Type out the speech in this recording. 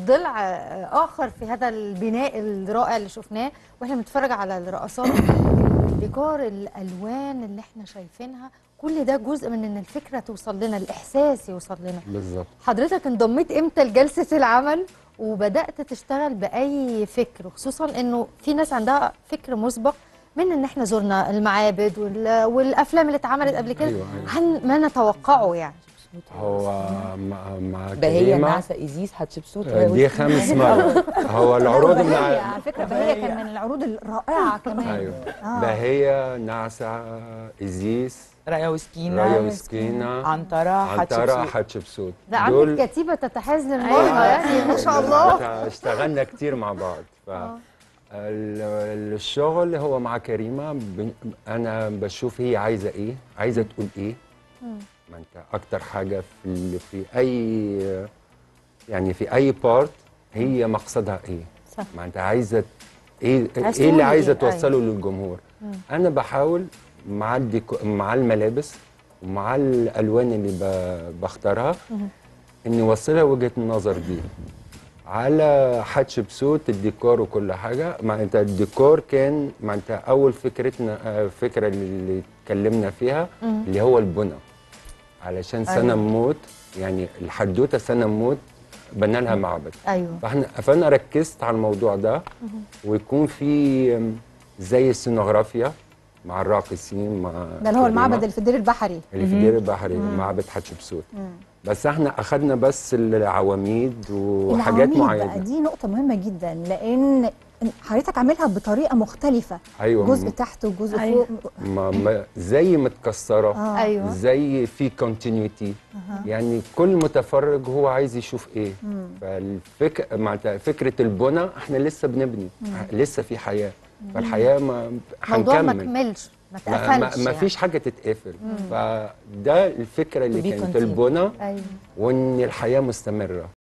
ضلع آه، اخر في هذا البناء الرائع اللي شفناه واحنا بنتفرج على الرقصات الديكور الالوان اللي احنا شايفينها كل ده جزء من ان الفكره توصل لنا الاحساس يوصل لنا بالظبط حضرتك انضميت امتى لجلسه العمل وبدات تشتغل باي فكر خصوصا انه في ناس عندها فكر مسبق من ان احنا زرنا المعابد وال- والافلام اللي اتعملت قبل كده أيوة، أيوة. عن ما نتوقعه يعني هو مع, مع بهية كريمة نعسة إيزيس حتشبسوت آه، دي خامس مرة هو العروض بهية مع على فكره بهية كان من العروض الرائعه كمان ايوه آه. بهية نعسة إزيس رايا وسكينة رايا وسكينة عنترة عنترة حتشبسوت حتشبسوت ده عندك كتيبه تتحاز للمرمى أيوة. يعني ما شاء الله اشتغلنا كتير مع بعض ف ال- الشغل هو مع كريمة بن- أنا بشوف هي عايزة إيه عايزة تقول إيه ما أنت أكتر حاجة في ال- في أي يعني في أي بارت هي مقصدها إيه صح. ما أنت عايزة إيه عايز إيه اللي تقول عايزة إيه؟ توصله للجمهور أنا بحاول مع الديكو مع الملابس ومع الألوان اللي ب- بختارها إني أوصلها وجهة النظر دي على حتشبسوت الديكور وكل حاجه ما انت الديكور كان ما انت اول فكرتنا آه، فكره اللي اتكلمنا فيها اللي هو البنى علشان سنه موت يعني الحدوته سنه موت بنى لها معبد ايوه فاحنا فانا ركزت على الموضوع ده ويكون في آم، زي السينوغرافيا مع الراقصين مع ده اللي هو كريمة. المعبد اللي في الدير البحري اللي في الدير البحري معبد حتشبسوت بس احنا اخذنا بس العواميد وحاجات العواميد بقى معينه دي نقطة مهمة جدا لأن حضرتك عاملها بطريقة مختلفة ايوه جزء تحت وجزء أيوة. فوق ما ما زي متكسره آه. ايوه زي في كونتينيوتي يعني كل متفرج هو عايز يشوف ايه فالفك مع فكره البنى احنا لسه بنبني لسه في حياه فالحياه ما موضوع ما هنكمل كملش ما ما, اتقفلش ما, ما يعني. فيش حاجه تتقفل فده الفكره اللي To be كانت continued. البنى ايوه وان الحياه مستمره